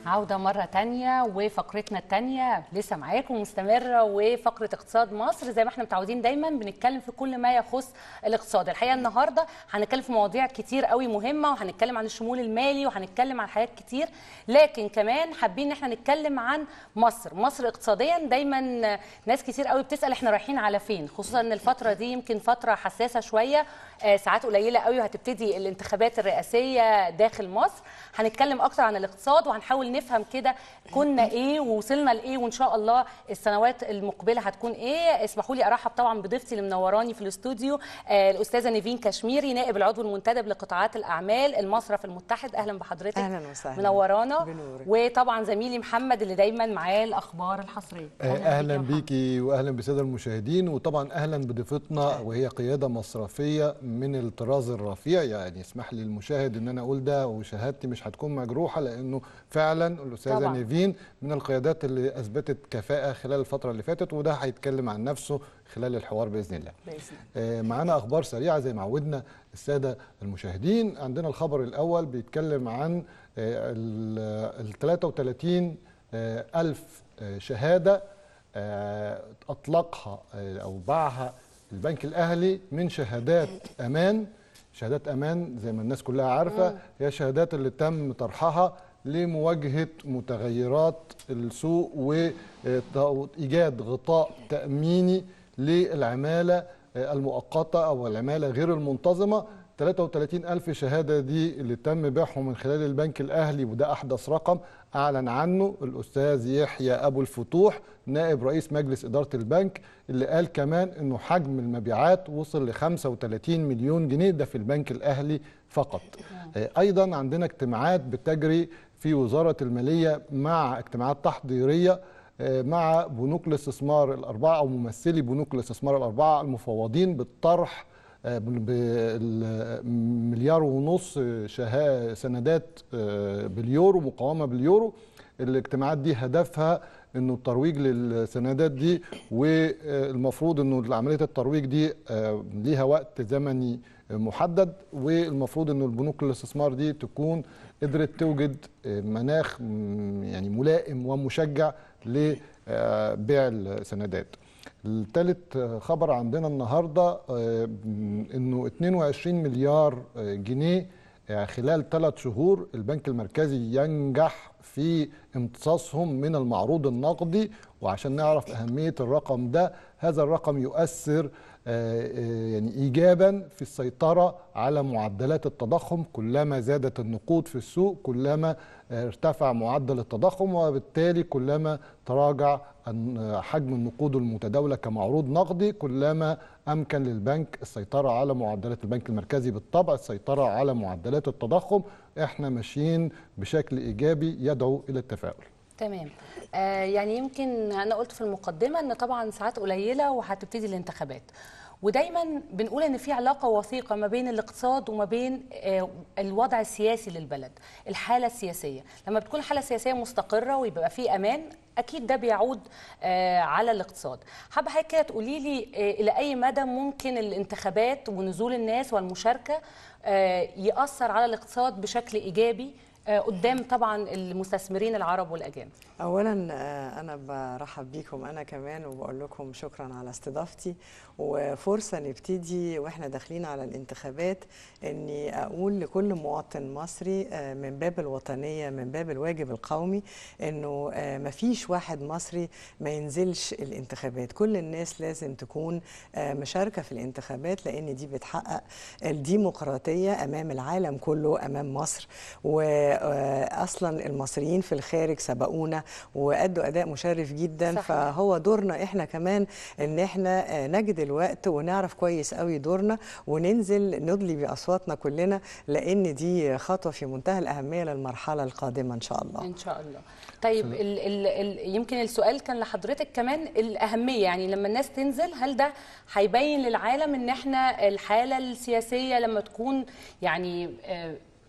عودة مرة تانية وفقرتنا التانية لسه معاكم مستمرة وفقرة اقتصاد مصر زي ما احنا متعودين دايما بنتكلم في كل ما يخص الاقتصاد الحقيقة النهاردة هنتكلم في مواضيع كتير قوي مهمة وهنتكلم عن الشمول المالي وهنتكلم عن حاجات كتير لكن كمان حابين ان احنا نتكلم عن مصر مصر اقتصاديا دايما ناس كتير قوي بتسأل احنا رايحين على فين خصوصا ان الفترة دي يمكن فترة حساسة شوية آه، ساعات قليلة قوي وهتبتدي الانتخابات الرئاسية داخل مصر هنتكلم اكتر عن الاقتصاد وهنحاول نفهم كده كنا ايه ووصلنا لايه وان شاء الله السنوات المقبله هتكون ايه اسمحوا لي ارحب طبعا بضيفتي اللي منوراني في الاستوديو آه الاستاذه نيفين كشميري نائب العضو المنتدب لقطاعات الاعمال المصرف المتحد اهلا بحضرتك اهلا وسهلا منورانا بنورك. وطبعا زميلي محمد اللي دايما معاه الاخبار الحصريه اهلا بيك يا محمد. بيكي واهلا بالساده المشاهدين وطبعا اهلا بضيفتنا وهي قياده مصرفيه من الطراز الرفيع يعني اسمح لي المشاهد ان انا اقول ده وشهادتي مش هتكون مجروحه لانه فعلا الاستاذه طبعاً. نيفين من القيادات اللي اثبتت كفاءه خلال الفتره اللي فاتت وده هيتكلم عن نفسه خلال الحوار باذن الله بإذن الله. آه، معانا اخبار سريعه زي ما عودنا الساده المشاهدين عندنا الخبر الاول بيتكلم عن ال 33 آه، الف آه، شهاده آه، اطلقها آه، او باعها البنك الاهلي من شهادات امان شهادات امان زي ما الناس كلها عارفه هي الشهادات اللي تم طرحها لمواجهه متغيرات السوق وايجاد غطاء تاميني للعماله المؤقته او العماله غير المنتظمه 33 ألف شهادة دي اللي تم بيعهم من خلال البنك الأهلي وده أحدث رقم أعلن عنه الأستاذ يحيى أبو الفتوح نائب رئيس مجلس إدارة البنك اللي قال كمان أنه حجم المبيعات وصل ل 35 مليون جنيه ده في البنك الأهلي فقط آه، أيضا عندنا اجتماعات بتجري في وزارة المالية مع اجتماعات تحضيرية آه، مع بنوك الاستثمار الأربعة أو ممثلي بنوك الاستثمار الأربعة المفوضين بالطرح آه، بالمليار ونص شها سندات آه، باليورو مقاومه باليورو الاجتماعات دي هدفها انه الترويج للسندات دي والمفروض انه عمليه الترويج دي آه، ليها وقت زمني محدد والمفروض انه البنوك الاستثمار دي تكون قدرت توجد آه، مناخ م، يعني ملائم ومشجع لبيع السندات الثالث خبر عندنا النهارده آه، م، انه 22 مليار آه، جنيه آه، خلال ثلاث شهور البنك المركزي ينجح في امتصاصهم من المعروض النقدي وعشان نعرف اهميه الرقم ده هذا الرقم يؤثر آه، آه، يعني ايجابا في السيطره على معدلات التضخم كلما زادت النقود في السوق كلما آه، ارتفع معدل التضخم وبالتالي كلما تراجع أن- حجم النقود المتداوله كمعروض نقدي كلما امكن للبنك السيطره على معدلات البنك المركزي بالطبع السيطره على معدلات التضخم احنا ماشيين بشكل ايجابي يدعو الى التفاؤل تمام آه يعني يمكن انا قلت في المقدمه ان طبعا ساعات قليله وهتبتدي الانتخابات ودايما بنقول ان في علاقه وثيقه ما بين الاقتصاد وما بين آه الوضع السياسي للبلد الحاله السياسيه لما بتكون الحاله السياسيه مستقره ويبقى في امان اكيد ده بيعود آه على الاقتصاد حابه حضرتك كده تقولي لي آه الى اي مدى ممكن الانتخابات ونزول الناس والمشاركه آه ياثر على الاقتصاد بشكل ايجابي آه، قدام طبعا المستثمرين العرب والاجانب اولا آه، انا برحب بيكم انا كمان وبقول لكم شكرا على استضافتي وفرصه نبتدي واحنا داخلين على الانتخابات اني اقول لكل مواطن مصري آه، من باب الوطنيه من باب الواجب القومي انه آه، مفيش واحد مصري ما ينزلش الانتخابات كل الناس لازم تكون آه، مشاركه في الانتخابات لان دي بتحقق الديمقراطيه امام العالم كله امام مصر واصلا المصريين في الخارج سبقونا وادوا اداء مشرف جدا صحيح. فهو دورنا احنا كمان ان احنا آه، نجد الوقت ونعرف كويس قوي دورنا وننزل ندلي باصواتنا كلنا لان دي خطوه في منتهى الاهميه للمرحله القادمه ان شاء الله ان شاء الله طيب ال ال ال يمكن السؤال كان لحضرتك كمان الاهميه يعني لما الناس تنزل هل ده هيبين للعالم ان احنا الحاله السياسيه لما تكون يعني آه،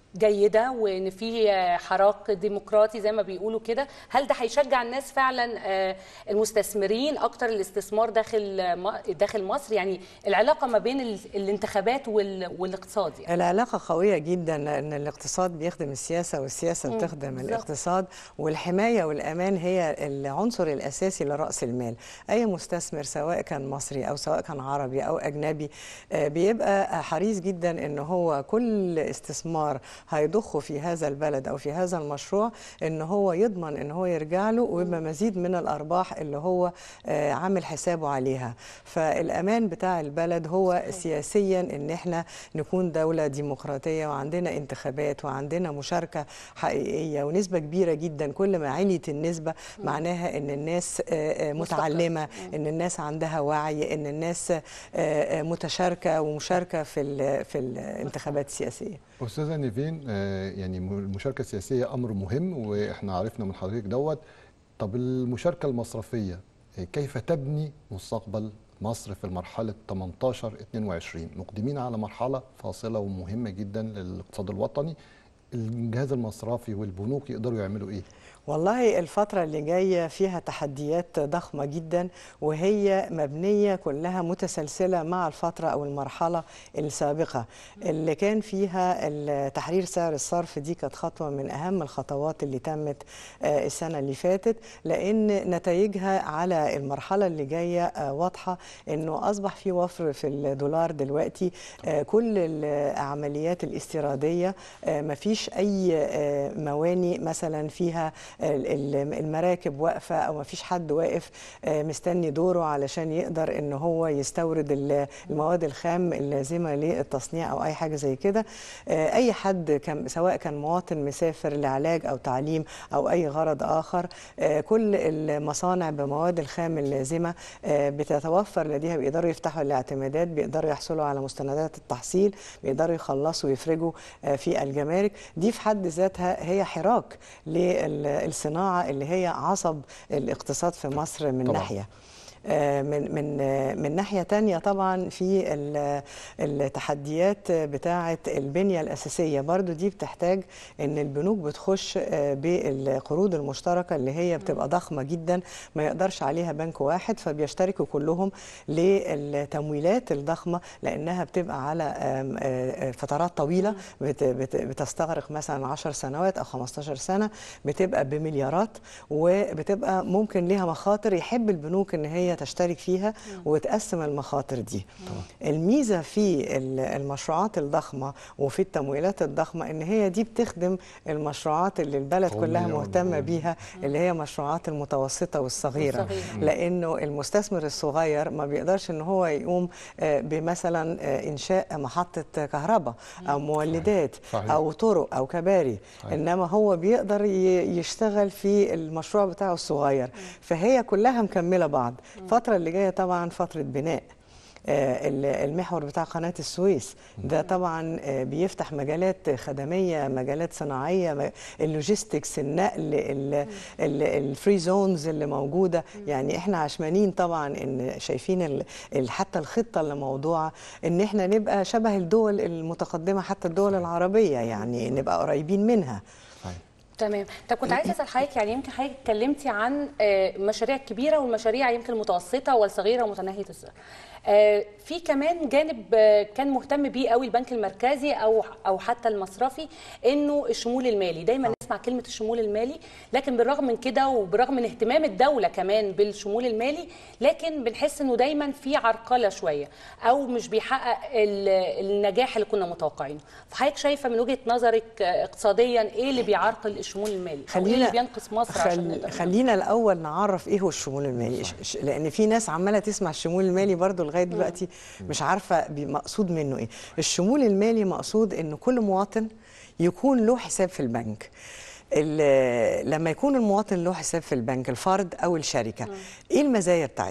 جيده وان في آه، حراك ديمقراطي زي ما بيقولوا كده هل ده هيشجع الناس فعلا آه، المستثمرين اكتر الاستثمار داخل آه، م- داخل مصر يعني العلاقه ما بين ال- الانتخابات وال- والاقتصاد يعني العلاقة قوية جدا لأن الاقتصاد بيخدم السياسة والسياسة بتخدم بالظبط. الاقتصاد والحماية والأمان هي العنصر الأساسي لرأس المال أي مستثمر سواء كان مصري أو سواء كان عربي أو أجنبي آه، بيبقى حريص جدا أن هو كل استثمار هيضخه في هذا البلد أو في هذا المشروع أن هو يضمن أن هو يرجع له وبمزيد من الأرباح اللي هو آه، عامل حسابه عليها فالأمان بتاع البلد هو سياسيا ان احنا نكون دولة ديمقراطية وعندنا انتخابات وعندنا مشاركة حقيقية ونسبة كبيرة جدا كل ما عليت النسبة معناها ان الناس آه، آه، متعلمة ان الناس عندها وعي ان الناس آه، آه، متشاركة ومشاركة في ال- في الانتخابات السياسية استاذه نيفين آه، يعني المشاركه السياسيه امر مهم واحنا عرفنا من حضرتك دوت طب المشاركه المصرفيه آه، كيف تبني مستقبل مصر في المرحله 18 22 مقدمين على مرحله فاصله ومهمه جدا للاقتصاد الوطني الجهاز المصرفي والبنوك يقدروا يعملوا ايه والله الفترة اللي جاية فيها تحديات ضخمة جدا وهي مبنية كلها متسلسلة مع الفترة أو المرحلة السابقة اللي كان فيها ال- تحرير سعر الصرف دي كانت خطوة من أهم الخطوات اللي تمت آه، السنة اللي فاتت لأن نتائجها على المرحلة اللي جاية آه، واضحة أنه أصبح في وفر في الدولار دلوقتي آه، كل العمليات الاستيرادية آه، مفيش أي آه، مواني مثلا فيها ال- ال- المراكب واقفة أو مفيش حد واقف آه، مستني دوره علشان يقدر أن هو يستورد ال- المواد الخام اللازمة للتصنيع أو أي حاجة زي كده آه، أي حد كان سواء كان مواطن مسافر لعلاج أو تعليم أو أي غرض آخر آه، كل المصانع بمواد الخام اللازمة آه، بتتوفر لديها بيقدروا يفتحوا الاعتمادات بيقدروا يحصلوا على مستندات التحصيل بيقدروا يخلصوا ويفرجوا آه، في الجمارك دي في حد ذاتها هي حراك للصناعة اللي هي عصب الاقتصاد في مصر من طبعاً. ناحية آه، من من آه، من ناحيه تانية طبعا في ال- التحديات بتاعه البنيه الاساسيه برضو دي بتحتاج ان البنوك بتخش آه، بالقروض المشتركه اللي هي بتبقى ضخمه جدا ما يقدرش عليها بنك واحد فبيشتركوا كلهم للتمويلات الضخمه لانها بتبقى على آم، آه، آه، فترات طويله بت- بت- بتستغرق مثلا 10 سنوات او 15 سنه بتبقى بمليارات وبتبقى ممكن ليها مخاطر يحب البنوك ان هي تشترك فيها وتقسم المخاطر دي الميزه في ال- المشروعات الضخمه وفي التمويلات الضخمه ان هي دي بتخدم المشروعات اللي البلد قومية كلها مهتمه والمهمة. بيها اللي هي مشروعات المتوسطه والصغيره والصغيرة. لانه المستثمر الصغير ما بيقدرش ان هو يقوم آه، بمثلا آه، انشاء محطه كهرباء او مولدات صحيح. او طرق او كباري صحيح. انما هو بيقدر ي- يشتغل في المشروع بتاعه الصغير فهي كلها مكمله بعض الفتره اللي جايه طبعا فتره بناء آه، ال- المحور بتاع قناة السويس ده طبعا آه، بيفتح مجالات خدمية مجالات صناعية م- اللوجيستكس النقل ال- ال- الفري زونز اللي موجودة يعني احنا عشمانين طبعا ان شايفين ال- ال- حتى الخطة اللي موضوعة ان احنا نبقى شبه الدول المتقدمة حتى الدول العربية يعني نبقى قريبين منها صحيح. تمام طب كنت عايزه اسال حضرتك يعني يمكن حضرتك اتكلمتي عن آه، مشاريع كبيره والمشاريع يمكن المتوسطه والصغيره ومتناهيه الصغر آه، في كمان جانب آه، كان مهتم بيه قوي البنك المركزي او او حتى المصرفي انه الشمول المالي دايما نسمع كلمه الشمول المالي لكن بالرغم من كده وبرغم من اهتمام الدوله كمان بالشمول المالي لكن بنحس انه دايما في عرقله شويه او مش بيحقق ال- النجاح اللي كنا متوقعينه فحضرتك شايفه من وجهه نظرك آه، اقتصاديا ايه اللي بيعرقل الشمول المالي أو ايه اللي بينقص مصر عشان خل... نقدر خلينا الاول نعرف ايه هو الشمول المالي ش... ش- لان في ناس عماله تسمع الشمول المالي برضو لغايه دلوقتي مش عارفه بي- مقصود منه ايه الشمول المالي مقصود ان كل مواطن يكون له حساب في البنك ال- لما يكون المواطن له حساب في البنك الفرد او الشركه ايه المزايا بتاعتها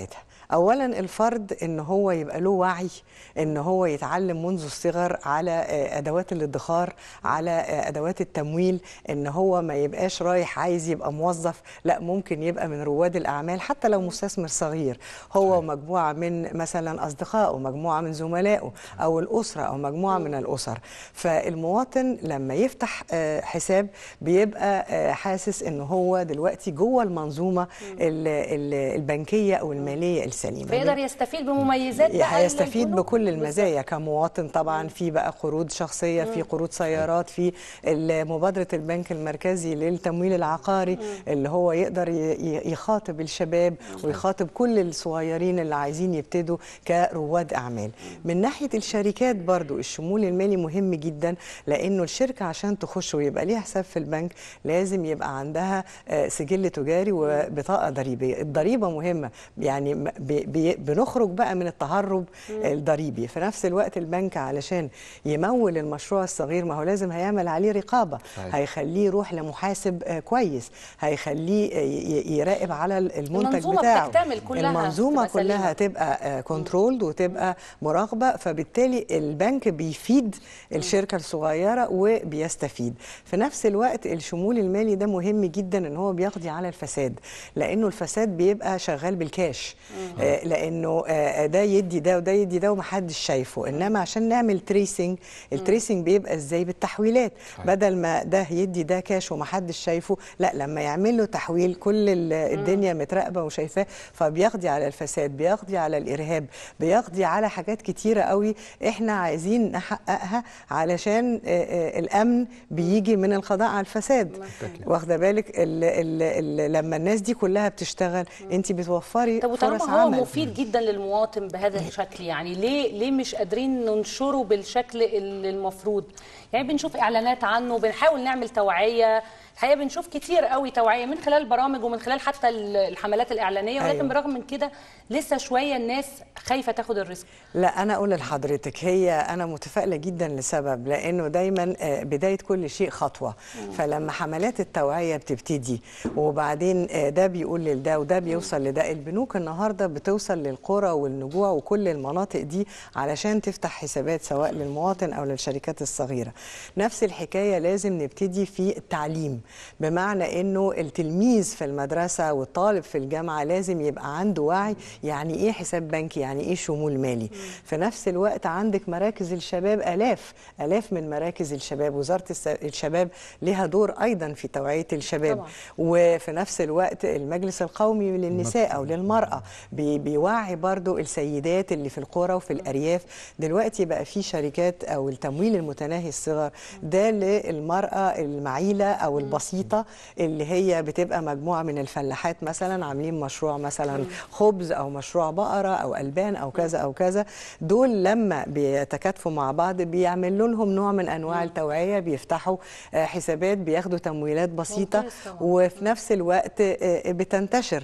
اولا الفرد ان هو يبقى له وعي ان هو يتعلم منذ الصغر على آه، ادوات الادخار على آه، ادوات التمويل ان هو ما يبقاش رايح عايز يبقى موظف لا ممكن يبقى من رواد الاعمال حتى لو مستثمر صغير هو ومجموعه من مثلا اصدقائه مجموعه من زملائه او الاسره او مجموعه من الاسر فالمواطن لما يفتح آه، حساب بيبقى آه، حاسس ان هو دلوقتي جوه المنظومه ال- ال- البنكيه او الماليه السليمه فيقدر يستفيد بمميزات بقى هيستفيد البنوك. بكل المزايا كمواطن طبعا في بقى قروض شخصيه في قروض سيارات في ال- مبادره البنك المركزي للتمويل العقاري اللي هو يقدر ي- ي- يخاطب الشباب ويخاطب كل الصغيرين اللي عايزين يبتدوا كرواد اعمال من ناحيه الشركات برضو الشمول المالي مهم جدا لانه الشركه عشان تخش ويبقى ليها حساب في البنك لازم يبقى عندها آه، سجل تجاري وبطاقه ضريبيه الضريبه مهمه يعني م- بي- بي- بنخرج بقى من التهرب الضريبي في نفس الوقت البنك علشان يمول المشروع الصغير ما هو لازم هيعمل عليه رقابه صحيح. هيخليه يروح لمحاسب آه، كويس هيخليه آه، ي- ي- يراقب على المنتج المنظومة بتاعه بتكتمل كلها، المنظومه تبقى سليمة. كلها تبقى كنترولد وتبقى مراقبه فبالتالي البنك بيفيد الشركه الصغيره وبيستفيد في نفس الوقت الشمول المالي ده مهم جدا ان هو بيقضي على الفساد لانه الفساد بيبقى شغال بالكاش آه، لانه آه، ده يدي ده وده يدي ده ومحدش شايفه انما عشان نعمل تريسنج التريسنج بيبقى ازاي بالتحويلات صحيح. بدل ما ده يدي ده كاش ومحدش شايفه لا لما يعمل له تحويل كل ال- الدنيا متراقبه وشايفاه فبيقضي على الفساد بيقضي على الارهاب بيقضي على حاجات كتيره قوي احنا عايزين نحققها علشان آه، آه، الامن بيجي من القضاء على الفساد بالتأكيد. واخده بالك ال ال ال لما الناس دي كلها بتشتغل انت بتوفري طب فرص وطالما هو عمل مفيد جدا للمواطن بهذا الشكل يعني ليه ليه مش قادرين ننشره بالشكل اللي المفروض يعني بنشوف اعلانات عنه بنحاول نعمل توعيه الحقيقه بنشوف كتير قوي توعيه من خلال برامج ومن خلال حتى ال- الحملات الاعلانيه ولكن أيوة. بالرغم من كده لسه شويه الناس خايفه تاخد الريسك لا انا اقول لحضرتك هي انا متفائله جدا لسبب لانه دايما آه، بدايه كل شيء خطوه فلما حملات التوعيه بتبتدي وبعدين آه، ده بيقول لده وده بيوصل لده البنوك النهارده بتوصل للقرى والنجوع وكل المناطق دي علشان تفتح حسابات سواء للمواطن او للشركات الصغيره نفس الحكايه لازم نبتدي في التعليم بمعنى انه التلميذ في المدرسه والطالب في الجامعه لازم يبقى عنده وعي يعني ايه حساب بنكي يعني ايه شمول مالي في نفس الوقت عندك مراكز الشباب الاف الاف من مراكز الشباب وزاره الس- الشباب لها دور ايضا في توعيه الشباب طبعاً. وفي نفس الوقت المجلس القومي للنساء او للمراه بي بيوعي برضو السيدات اللي في القرى وفي الارياف دلوقتي بقى في شركات او التمويل المتناهي الصغر ده للمراه المعيله او البسيطه اللي هي بتبقى مجموعه من الفلاحات مثلا عاملين مشروع مثلا خبز او مشروع بقره او البان او كذا او كذا دول لما بيتكاتفوا مع بعض بيعملوا لهم نوع من انواع التوعيه بيفتحوا آه، حسابات بياخدوا تمويلات بسيطه ممتاز طبعاً. وفي نفس الوقت آه، بتنتشر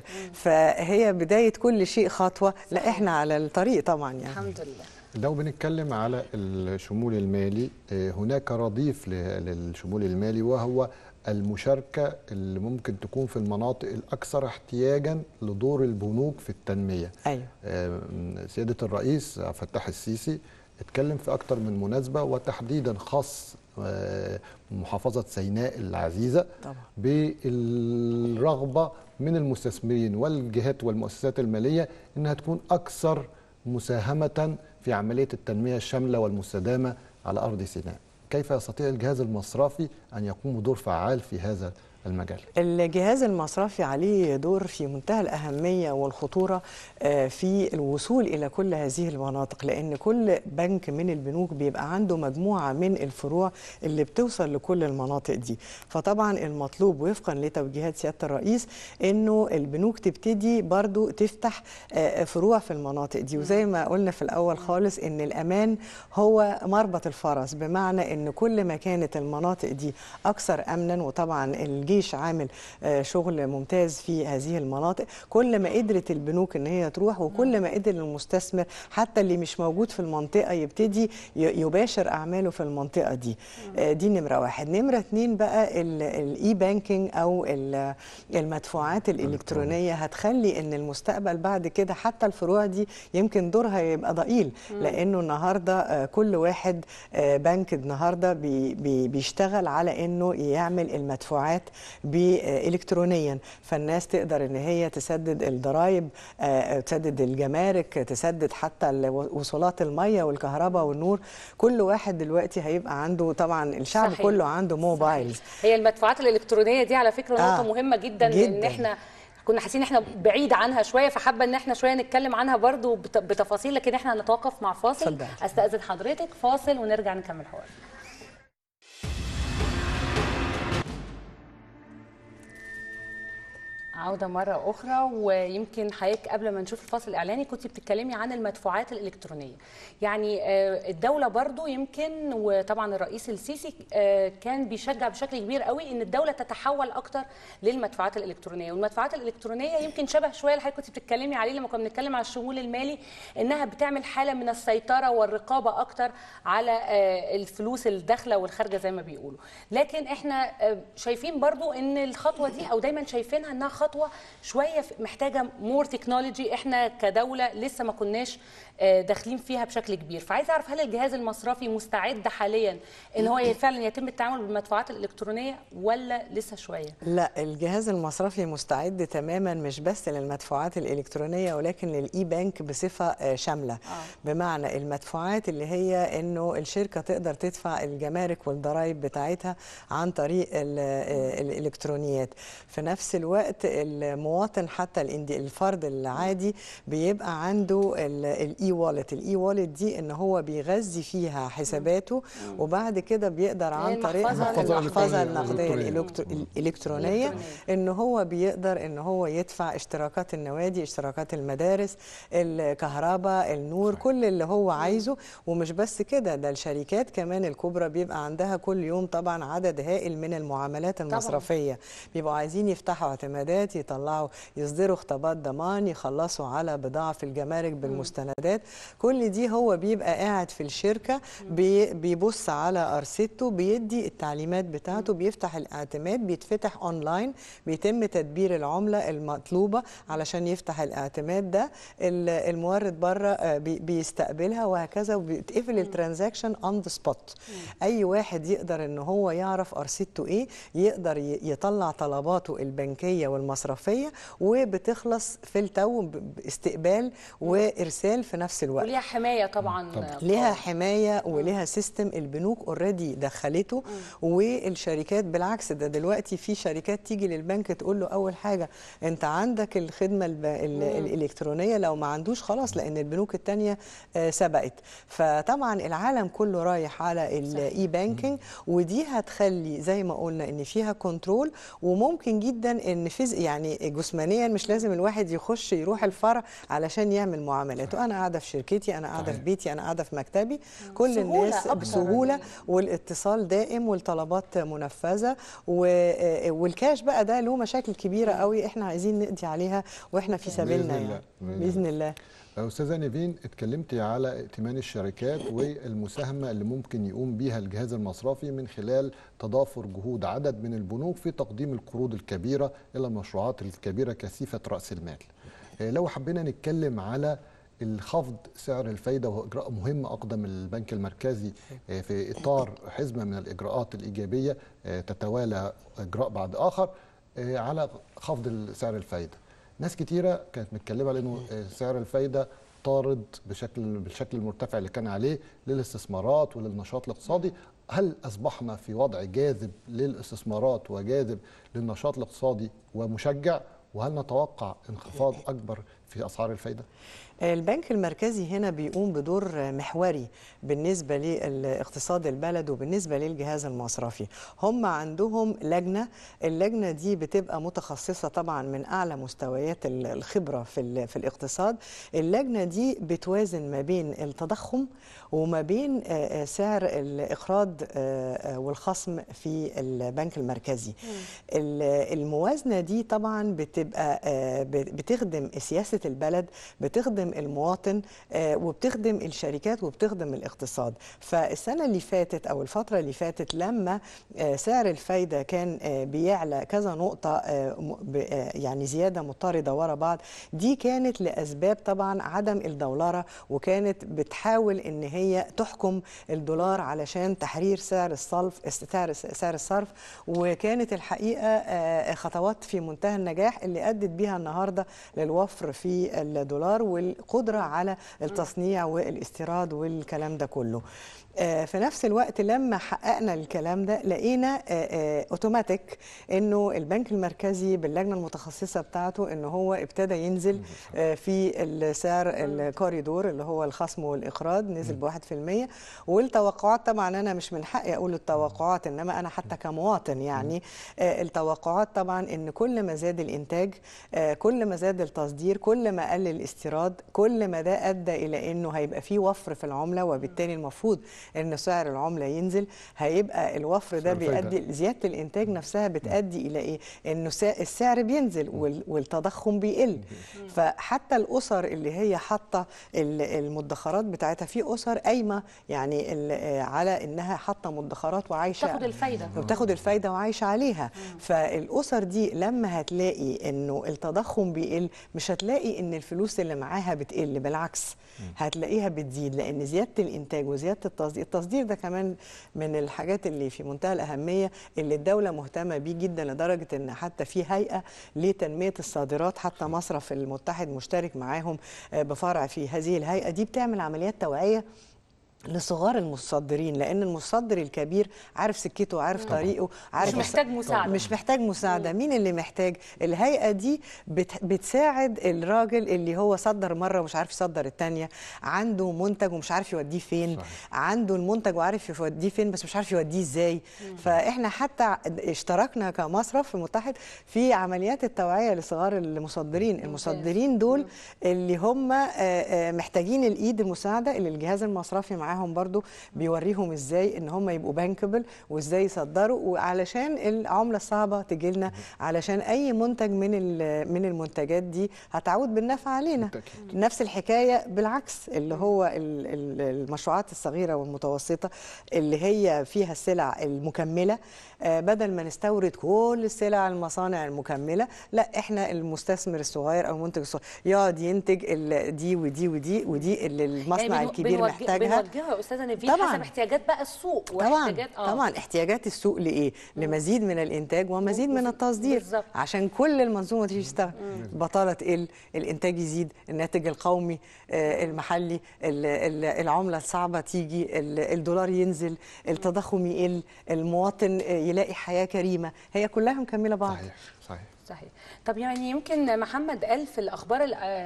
فهي بدايه كل شيء خطوه لا احنا على الطريق طبعا يعني الحمد لله لو بنتكلم على الشمول المالي آه، هناك رديف ل- للشمول المالي وهو المشاركة اللي ممكن تكون في المناطق الأكثر احتياجا لدور البنوك في التنمية ايوه آه، سيادة الرئيس عبد الفتاح السيسي اتكلم في أكثر من مناسبة وتحديدا خاص آه، محافظة سيناء العزيزة طبعا بالرغبة من المستثمرين والجهات والمؤسسات المالية أنها تكون أكثر مساهمة في عملية التنمية الشاملة والمستدامة على أرض سيناء كيف يستطيع الجهاز المصرفي أن يقوم بدور فعال في هذا المجال الجهاز المصرفي عليه دور في منتهى الأهمية والخطورة آه، في الوصول إلى كل هذه المناطق لأن كل بنك من البنوك بيبقى عنده مجموعة من الفروع اللي بتوصل لكل المناطق دي فطبعا المطلوب وفقا لتوجيهات سيادة الرئيس أنه البنوك تبتدي برضو تفتح آه، فروع في المناطق دي وزي ما قلنا في الأول خالص أن الأمان هو مربط الفرس بمعنى أن كل ما كانت المناطق دي أكثر أمنا وطبعا الجيش الجيش عامل آه، شغل ممتاز في هذه المناطق كل ما قدرت البنوك ان هي تروح وكل ما قدر المستثمر حتى اللي مش موجود في المنطقه يبتدي ي- يباشر اعماله في المنطقه دي آه، دي نمره واحد نمره اتنين بقى الاي بانكينج او ال- المدفوعات الالكترونيه هتخلي ان المستقبل بعد كده حتى الفروع دي يمكن دورها يبقى ضئيل لانه النهارده آه، كل واحد آه، بنك النهارده بي بي بيشتغل على انه يعمل المدفوعات ب- آه، الكترونيا فالناس تقدر ان هي تسدد الضرائب آه، تسدد الجمارك تسدد حتى ال- وصولات الميه والكهرباء والنور كل واحد دلوقتي هيبقى عنده طبعا الشعب صحيح. كله عنده موبايلز هي المدفوعات الالكترونيه دي على فكره نقطه آه، مهمه جدا لان جداً. احنا كنا حاسين ان احنا بعيد عنها شويه فحابه ان احنا شويه نتكلم عنها برضو بت- بتفاصيل لكن احنا هنتوقف مع فاصل اتفضلي. استاذن حضرتك فاصل ونرجع نكمل حوار عودة مرة أخرى ويمكن حضرتك قبل ما نشوف الفاصل الإعلاني كنت بتتكلمي عن المدفوعات الإلكترونية يعني آه، الدولة برضو يمكن وطبعا الرئيس السيسي آه، كان بيشجع بشكل كبير قوي إن الدولة تتحول أكتر للمدفوعات الإلكترونية والمدفوعات الإلكترونية يمكن شبه شوية اللي حضرتك كنت بتتكلمي عليه لما كنا بنتكلم على الشمول المالي إنها بتعمل حالة من السيطرة والرقابة أكتر على آه، الفلوس الداخلة والخارجة زي ما بيقولوا لكن احنا آه، شايفين برضو ان الخطوه دي او دايما شايفينها انها خطوه شويه في- محتاجه مور تكنولوجي احنا كدوله لسه ما كناش آه، داخلين فيها بشكل كبير فعايز اعرف هل الجهاز المصرفي مستعد حاليا ان هو فعلا يتم التعامل بالمدفوعات الالكترونيه ولا لسه شويه لا الجهاز المصرفي مستعد تماما مش بس للمدفوعات الإلكترونية ولكن للإي بانك بصفة آه، شاملة بمعنى المدفوعات اللي هي إنه الشركة تقدر تدفع الجمارك والضرائب بتاعتها عن طريق ال- آه، الإلكترونيات في نفس الوقت المواطن حتى الاندي- الفرد العادي بيبقى عنده الاي والت الاي والت دي ان هو بيغذي فيها حساباته وبعد كده بيقدر هي عن طريق المحفظة المحفظة الإلكترونية. النقدية الإلكترونية. الإلكترو- الإلكترونية ان هو بيقدر ان هو يدفع اشتراكات النوادي اشتراكات المدارس الكهرباء النور كل اللي هو عايزه ومش بس كده ده الشركات كمان الكبرى بيبقى عندها كل يوم طبعا عدد هائل من المعاملات المصرفيه بيبقوا عايزين يفتحوا اعتمادات يطلعوا يصدروا خطابات ضمان يخلصوا على بضاعه في الجمارك بالمستندات كل دي هو بيبقى قاعد في الشركه بي- بيبص على ارصدته بيدي التعليمات بتاعته بيفتح الاعتماد بيتفتح اونلاين بيتم تدبير العمله المطلوبه علشان يفتح الاعتماد ده ال- المورد بره آه، بي- بيستقبلها وهكذا وبيتقفل الترانزاكشن اون ذا سبوت اي واحد يقدر ان هو يعرف ارصدته ايه يقدر ي- يطلع طلباته البنكيه والمصرفيه وبتخلص في التو ب- باستقبال وارسال في نفس الوقت وليها حمايه طبعا طبعاً. ليها قوية. حمايه وليها سيستم البنوك اوريدي دخلته والشركات بالعكس ده دلوقتي في شركات تيجي للبنك تقول له اول حاجه انت عندك الخدمه الب... ال... الالكترونيه لو ما عندوش خلاص لان البنوك الثانيه سبقت فطبعا العالم كله رايح على الاي بانكينج ودي هتخلي زي ما قلنا ان فيها كنترول وممكن جدا ان فيز يعني جسمانيا مش لازم الواحد يخش يروح الفرع علشان يعمل معاملاته انا قاعده في شركتي انا قاعده في صحيح. بيتي انا قاعده في مكتبي كل سهولة الناس أكتر. بسهوله والاتصال دائم والطلبات منفذه و- والكاش بقى ده له مشاكل كبيره قوي احنا عايزين نقضي عليها واحنا في سبيلنا بإذن يعني الله. باذن الله استاذه نيفين اتكلمتي على ائتمان الشركات والمساهمه اللي ممكن يقوم بيها الجهاز المصرفي من خلال تضافر جهود عدد من البنوك في تقديم القروض الكبيره الى المشروعات الكبيره كثيفه راس المال. آه، لو حبينا نتكلم على الخفض سعر الفايده وهو اجراء مهم اقدم البنك المركزي آه، في اطار حزمه من الاجراءات الايجابيه آه، تتوالى اجراء بعد اخر آه، على خفض سعر الفايده. ناس كتيره كانت متكلمه على انه آه، سعر الفايده طارد بشكل بالشكل المرتفع اللي كان عليه للاستثمارات وللنشاط الاقتصادي هل اصبحنا في وضع جاذب للاستثمارات وجاذب للنشاط الاقتصادي ومشجع وهل نتوقع انخفاض اكبر في اسعار الفايده البنك المركزي هنا بيقوم بدور محوري بالنسبة لاقتصاد البلد وبالنسبة للجهاز المصرفي هم عندهم لجنة اللجنة دي بتبقى متخصصة طبعا من أعلى مستويات الخبرة في, في الاقتصاد اللجنة دي بتوازن ما بين التضخم وما بين سعر الإقراض والخصم في البنك المركزي الموازنة دي طبعا بتبقى بتخدم سياسة البلد بتخدم المواطن وبتخدم الشركات وبتخدم الاقتصاد فالسنة اللي فاتت أو الفترة اللي فاتت لما سعر الفايدة كان بيعلى كذا نقطة يعني زيادة مضطردة ورا بعض دي كانت لأسباب طبعا عدم الدولارة وكانت بتحاول إن هي تحكم الدولار علشان تحرير سعر الصرف سعر سعر الصرف وكانت الحقيقة خطوات في منتهى النجاح اللي أدت بيها النهاردة للوفر في الدولار والقدرة على التصنيع والاستيراد والكلام ده كله في نفس الوقت لما حققنا الكلام ده لقينا اوتوماتيك انه البنك المركزي باللجنه المتخصصه بتاعته ان هو ابتدى ينزل في السعر الكوريدور اللي هو الخصم والاقراض نزل ب 1% والتوقعات طبعا انا مش من حقي اقول التوقعات انما انا حتى كمواطن يعني التوقعات طبعا ان كل ما زاد الانتاج كل ما زاد التصدير كل ما قل الاستيراد كل ما ده ادى الى انه هيبقى في وفر في العمله وبالتالي المفروض ان سعر العمله ينزل هيبقى الوفر ده بيؤدي زياده الانتاج نفسها بتؤدي الى ايه انه السعر بينزل والتضخم بيقل فحتى الاسر اللي هي حاطه المدخرات بتاعتها في اسر قايمه يعني على انها حاطه مدخرات وعايشه بتاخد الفايده وبتاخد الفايده وعايشه عليها فالاسر دي لما هتلاقي انه التضخم بيقل مش هتلاقي ان الفلوس اللي معاها بتقل بالعكس هتلاقيها بتزيد لان زياده الانتاج وزياده التصدير التصدير ده كمان من الحاجات اللي في منتهى الاهميه اللي الدوله مهتمه بيه جدا لدرجه ان حتى في هيئه لتنميه الصادرات حتى مصرف المتحد مشترك معاهم بفرع في هذه الهيئه دي بتعمل عمليات توعيه لصغار المصدرين لان المصدر الكبير عارف سكته عارف طريقه عارف مش محتاج مساعده مش محتاج مساعده مين اللي محتاج الهيئه دي بت بتساعد الراجل اللي هو صدر مره ومش عارف يصدر الثانيه عنده منتج ومش عارف يوديه فين صحيح. عنده المنتج وعارف يوديه فين بس مش عارف يوديه ازاي فاحنا حتى اشتركنا كمصرف في المتحد في عمليات التوعيه لصغار المصدرين المصدرين دول اللي هم محتاجين الايد المساعده اللي الجهاز المصرفي معاه معاهم برضو بيوريهم ازاي ان هم يبقوا بانكبل وازاي يصدروا وعلشان العمله الصعبه تجي لنا علشان اي منتج من من المنتجات دي هتعود بالنفع علينا بالتأكيد. نفس الحكايه بالعكس اللي هو المشروعات الصغيره والمتوسطه اللي هي فيها السلع المكمله بدل ما نستورد كل السلع المصانع المكمله لا احنا المستثمر الصغير او المنتج الصغير يقعد ينتج دي ودي ودي ودي اللي المصنع يعني الكبير بنوجه محتاجها بنوجهها يا استاذه نيفين حسب احتياجات بقى السوق طبعا واحتياجات آه. طبعا احتياجات السوق لايه لمزيد من الانتاج ومزيد من التصدير بالزبط. عشان كل المنظومه تيجي تشتغل البطاله تقل الانتاج يزيد الناتج القومي آه المحلي العمله الصعبه تيجي الدولار ينزل التضخم يقل المواطن يلاقي حياه كريمه هي كلها مكمله بعض صحيح صحيح صحيح طب يعني يمكن محمد قال في الاخبار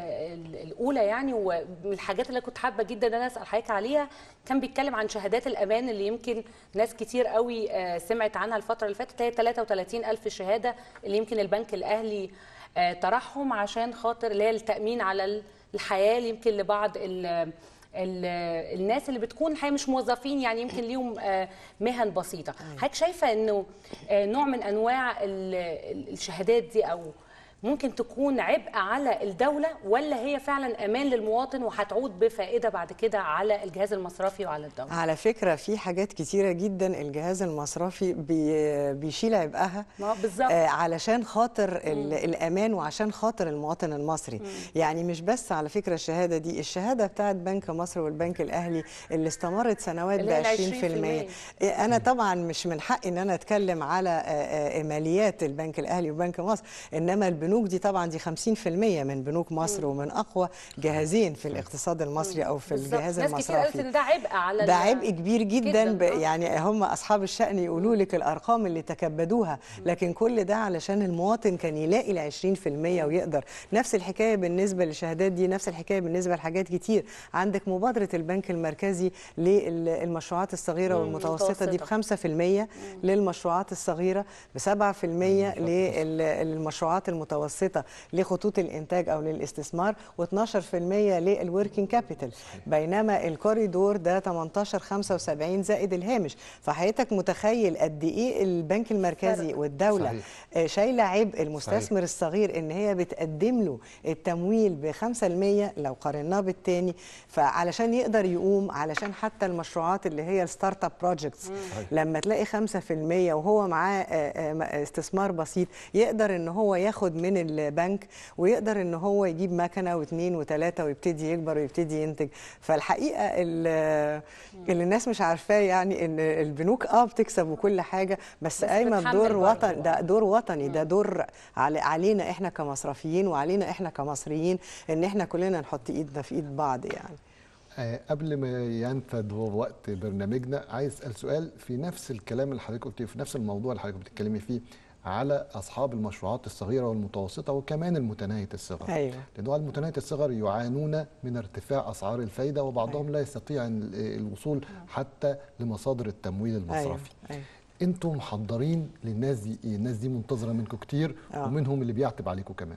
الاولى يعني ومن الحاجات اللي كنت حابه جدا ان انا اسال حضرتك عليها كان بيتكلم عن شهادات الامان اللي يمكن ناس كتير قوي سمعت عنها الفتره اللي فاتت هي 33 الف شهاده اللي يمكن البنك الاهلي طرحهم عشان خاطر اللي هي التامين على الحياه اللي يمكن لبعض الناس اللي بتكون الحقيقه مش موظفين يعني يمكن ليهم مهن بسيطه حضرتك شايفه انه نوع من انواع الشهادات دي او ممكن تكون عبء على الدولة ولا هي فعلا أمان للمواطن وهتعود بفائدة بعد كده على الجهاز المصرفي وعلى الدولة على فكرة في حاجات كتيرة جدا الجهاز المصرفي بي بيشيل عبئها بالظبط آه علشان خاطر الأمان وعشان خاطر المواطن المصري مم. يعني مش بس على فكرة الشهادة دي الشهادة بتاعت بنك مصر والبنك الأهلي اللي استمرت سنوات ب 20% أنا طبعا مش من حقي إن أنا أتكلم على آه ماليات البنك الأهلي وبنك مصر إنما البنوك البنوك دي طبعا دي 50% من بنوك مصر ومن اقوى جهازين في الاقتصاد المصري او في بالظبط. الجهاز ناس كتير قالت المصرفي ان ده عبء على ده ال- عبء كبير جدا, جداً، ب... آه. يعني هم اصحاب الشأن يقولوا لك الارقام اللي تكبدوها لكن كل ده علشان المواطن كان يلاقي ال 20% ويقدر نفس الحكايه بالنسبه للشهادات دي نفس الحكايه بالنسبه لحاجات كتير عندك مبادره البنك المركزي للمشروعات الصغيره والمتوسطه دي ب 5% للمشروعات الصغيره ب 7% للمشروعات المتوسطه لخطوط الانتاج او للاستثمار و12% للوركينج كابيتال بينما الكوريدور ده 18 75 زائد الهامش فحضرتك متخيل قد ايه البنك المركزي والدوله صحيح. آه، شايله عبء المستثمر الصغير ان هي بتقدم له التمويل ب 5% لو قارناه بالتاني فعلشان يقدر يقوم علشان حتى المشروعات اللي هي الستارت اب بروجكتس لما تلاقي 5% وهو معاه آه، آه، استثمار بسيط يقدر ان هو ياخد من البنك ويقدر ان هو يجيب مكنه واثنين وثلاثه ويبتدي يكبر ويبتدي ينتج فالحقيقه ال- اللي الناس مش عارفاه يعني ان البنوك اه بتكسب وكل حاجه بس بس قايمه بتحمل بدور برضه. وطن ده دور وطني ده دور علي علينا احنا كمصرفيين وعلينا احنا كمصريين ان احنا كلنا نحط ايدنا في ايد بعض يعني آه، قبل ما ينفد وقت برنامجنا عايز اسال سؤال في نفس الكلام اللي حضرتك قلتيه في نفس الموضوع اللي حضرتك بتتكلمي فيه على اصحاب المشروعات الصغيره والمتوسطه وكمان المتناهيه الصغر ايوه لأن على المتناهية الصغر يعانون من ارتفاع أسعار الفايدة وبعضهم لا يستطيع ال- الوصول حتى لمصادر التمويل ايوه المصرفي ايوه انتم محضرين للناس دي ايه الناس دي منتظرة منكم كتير آه. ومنهم اللي بيعتب عليكم كمان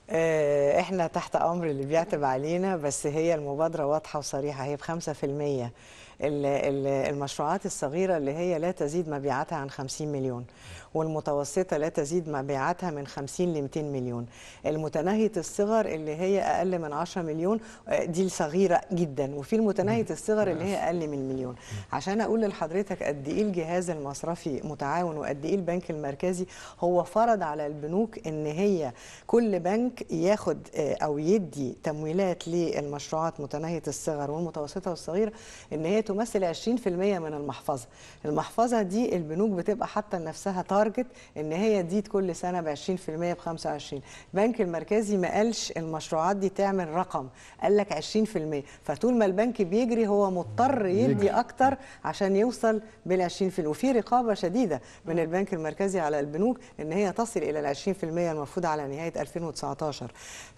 آه، احنا تحت امر اللي بيعتب علينا بس هي المبادره واضحه وصريحه هي ب 5% ال- ال- المشروعات الصغيره اللي هي لا تزيد مبيعاتها عن 50 مليون والمتوسطه لا تزيد مبيعاتها من 50 ل 200 مليون المتناهيه الصغر اللي هي اقل من 10 مليون آه، دي الصغيره جدا وفي المتناهيه الصغر اللي هي اقل من مليون عشان اقول لحضرتك قد ايه الجهاز المصرفي متعاون وقد ايه البنك المركزي هو فرض على البنوك ان هي كل بنك ياخد آه، او يدي تمويلات للمشروعات متناهيه الصغر والمتوسطه والصغيره ان هي تمثل 20% من المحفظه المحفظه دي البنوك بتبقى حاطه لنفسها تارجت ان هي تزيد كل سنه ب 20% ب 25 البنك المركزي ما قالش المشروعات دي تعمل رقم قال لك 20% فطول ما البنك بيجري هو مضطر يدي يجري. اكتر عشان يوصل بال 20% وفي رقابه شديده من البنك المركزي على البنوك ان هي تصل الى ال 20% المفروض على نهايه 2019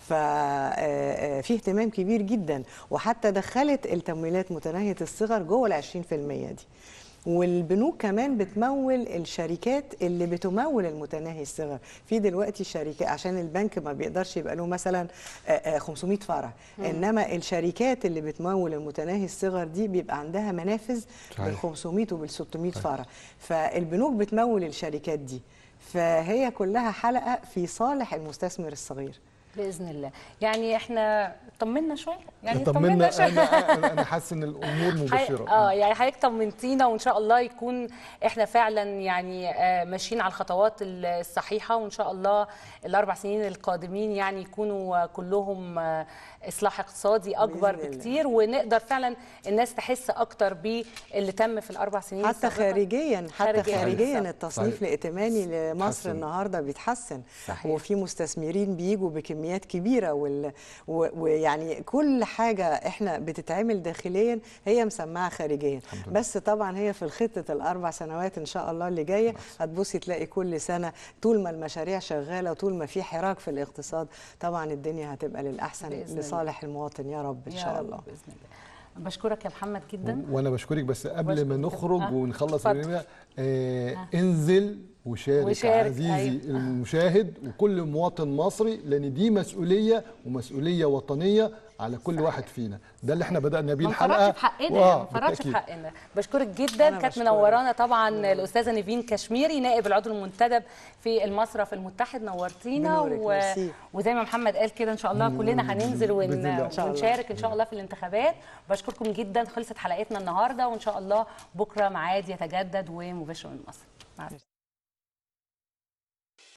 ففي اهتمام كبير جدا وحتى دخلت التمويلات متناهيه الصغر جوه ال 20% دي والبنوك كمان بتمول الشركات اللي بتمول المتناهي الصغر في دلوقتي شركات عشان البنك ما بيقدرش يبقى له مثلا آه، آه، 500 فرع انما الشركات اللي بتمول المتناهي الصغر دي بيبقى عندها منافذ صحيح. بال 500 وبال 600 فرع فالبنوك بتمول الشركات دي فهي كلها حلقه في صالح المستثمر الصغير باذن الله يعني احنا طمنا شويه يعني طمنا شويه انا انا حاسس ان الامور مبشره اه يعني حضرتك طمنتينا وان شاء الله يكون احنا فعلا يعني آه، ماشيين على الخطوات الصحيحه وان شاء الله الاربع سنين القادمين يعني يكونوا كلهم آه، اصلاح اقتصادي اكبر بإذن الله. بكتير ونقدر فعلا الناس تحس اكتر باللي تم في الاربع سنين حتى السابقة. خارجيا حتى خارجياً. خارجيا بالظبط. التصنيف صحيح. الائتماني لمصر اتحسن. النهارده بيتحسن صحيح. وفي مستثمرين بيجوا بكميات كبيره وال... و... ويعني كل حاجه احنا بتتعمل داخليا هي مسمعه خارجيا بس طبعا هي في الخطه الاربع سنوات ان شاء الله اللي جايه هتبصي تلاقي كل سنه طول ما المشاريع شغاله وطول ما في حراك في الاقتصاد طبعا الدنيا هتبقى للاحسن بإذن الله. لصالح المواطن يا رب ان يا شاء رب الله باذن الله بشكرك يا محمد جدا وانا بشكرك بس قبل بشكرك ما جداً. نخرج آه، ونخلص اتفضل. البرنامج آه انزل وشارك, وشارك، عزيزي أيوة. المشاهد وكل مواطن مصري لان دي مسؤوليه ومسؤوليه وطنيه على كل واحد فينا ده اللي احنا بدانا بيه ما الحلقه نفرطش في حقنا وآه، يعني ما نفرطش في بالتأكيد. حقنا بشكرك جدا أنا كانت بشكرك. منورانا طبعا الاستاذه نيفين كشميري نائب العضو المنتدب في المصرف المتحد نورتينا بنورك، ميرسي. وزي ما محمد قال كده ان شاء الله كلنا هننزل ون... بإذن الله. إن شاء الله. ونشارك ان شاء الله في الانتخابات بشكركم جدا خلصت حلقتنا النهارده وان شاء الله بكره ميعاد يتجدد ومباشر من مصر مع السلامة.